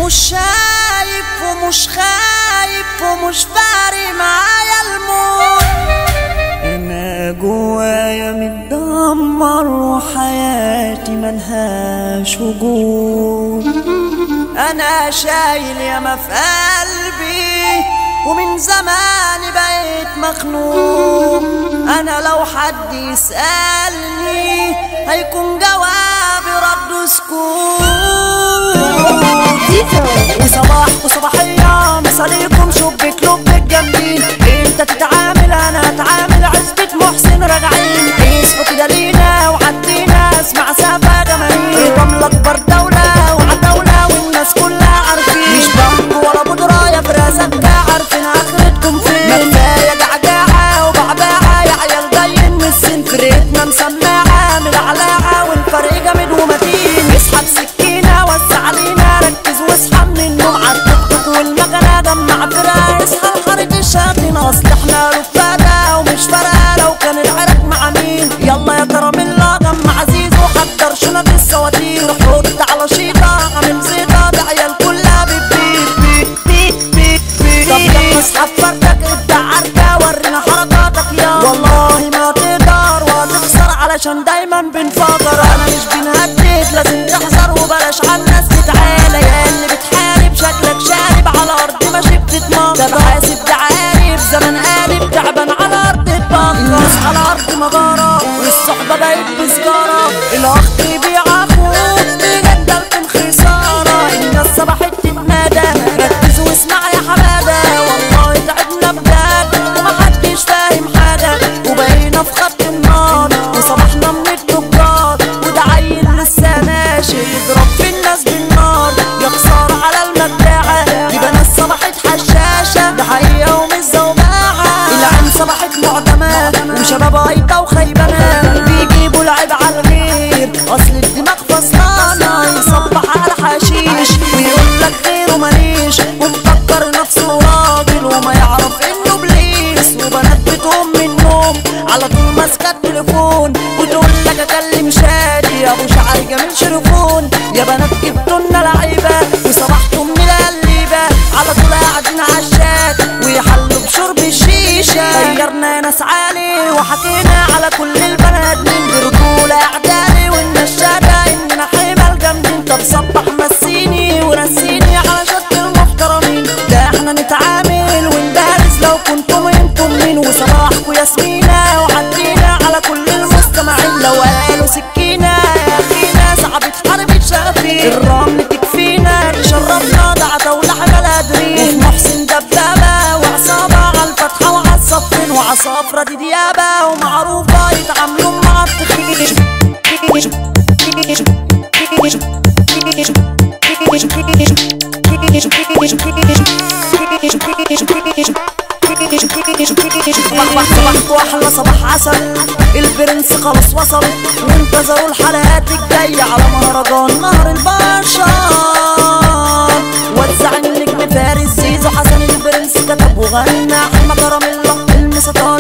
مش شايف ومش خايف ومش فارق معايا الموت انا جوايا متدمر وحياتي ملهاش وجود انا شايل ياما في قلبي ومن زمان بقيت مخنوق انا لو حد يسألني هيكون جوابي رد سكوت وصباح وصباحية مساليكم شبك لبك جنبي انت تتعامل انا اتعامل عزبة محسن راجعين اسمه كده لينا وعدينا اسمع سابا جماهير رمل اكبر دولة وعالدولة والناس كلها عارفين مش بنك ولا بودرة يا فراسك عارفين اخرتكم فين ما كفاية جعجاعة وبعباعة يا عيال جايين من السن فرقتنا مسماعة من العلاعة والفرق جامد ومتين اسحب سكينة وسع علينا ركز واصحى من النوم عالتوك توك والمكنة جمع فرقة اصحى الحرج الشياطين اصل احنا رفادة ومش فارقة لو كان العرق مع مين يلا يا كرم الله جمع عزيز وحضر شنط السواتير حط على شيطة عامل زيطة ده عيال كلها بيب بيب بيب بيب بيب طب يلا اسحب فردك ابدع عركة ورينا حركاتك يا والله ما تقدر وهتخسر علشان دايما بنفكر انا مش بنهدد لازم تحذر وبلاش على الناس تتعالى يا اللي بتحارب شكلك شارب على الارض ماشي بتتمطر ده بحاسب ده عارف زمن قالب تعبان على الارض تبطل الناس على الارض مجارة والصحبة بقت بسجارة الاخ يبيع اخوه بجدل في الخسارة الناس صبحت تتنادى ركز واسمع يا حمادة والله تعبنا بجد ومحدش فاهم حاجة وبقينا في خط النار وصبحنا من التجار وده عيل لسه ماشي يضرب في الناس بالنار يا خسارة على المداعة يبقى ناس صبحت حشاشة ده حقيقة ومش زوباعة العين صبحت معدمة وشباب عيطة وخيبانة بيجيبوا العيب على الغير أصل الدماغ فصلانة يصبح على حشيش ويقول لك غيره ماليش ومفكر نفسه راجل وما يعرف انه بليس وبنات بتقوم من النوم على طول ماسكه التليفون وتقول لك اكلم شادي يا ابو شعر جميل شرفون يا بنات جبتوا لنا لعيبه وصبحتوا من القليبه على طول قاعدين على الشات ويحلوا بشرب الشيشه غيرنا ناس عالي وحكينا على كل البنات من برجوله اعدادي والنشاده اننا حمل جامدين طب صبح مسيني ورسيني على شط المحترمين ده احنا نتعامل ونبارز لو كنتم انتم مين وصباحكوا ياسمينة وعدينا على كل المستمعين لو قالوا سكينة يا اخينا صعب حرب شغفين الرمل تكفينا تشرفنا ده عتاولة حاجة قادرين محسن دبابة وعصابة على الفتحة وعلى الصفين وعصافرة دي ديابة ومعروفة يتعاملوا مع التخين صباح صباح واحلى صباح عسل البرنس خلاص وصل وانتظروا الحلقات الجاية على مهرجان نهر البشر وزع النجم فارس زيزو حسن البرنس كتب وغنى احمد رام الله المسطار